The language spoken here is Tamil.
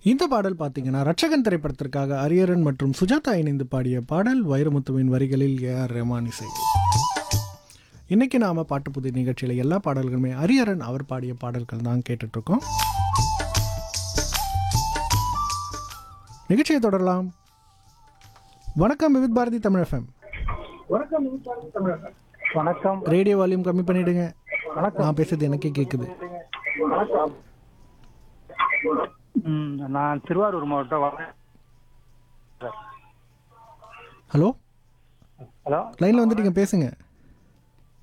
இந்த பாடல் பார்த்தீங்கன்னா ரட்சகன் திரைப்படத்திற்காக அரியரன் மற்றும் சுஜாதா இணைந்து பாடிய பாடல் வைரமுத்துவின் வரிகளில் ஏ ஆர் ரெமான் இசை இன்னைக்கு நாம பாட்டு புதிய நிகழ்ச்சியில் எல்லா பாடல்களுமே அரியரன் அவர் பாடிய பாடல்கள் தான் கேட்டுட்டு இருக்கோம் நிகழ்ச்சியை தொடரலாம் வணக்கம் விவித் பாரதி தமிழ் எஃப்எம் வணக்கம் ரேடியோ வால்யூம் கம்மி பண்ணிடுங்க வணக்கம் நான் பேசுறது எனக்கே கேட்குது ம், நான் திருவாரூர் மாவட்டம் வர- ஹலோ ஹலோ லைனில் வந்துட்டீங்க பேசுங்க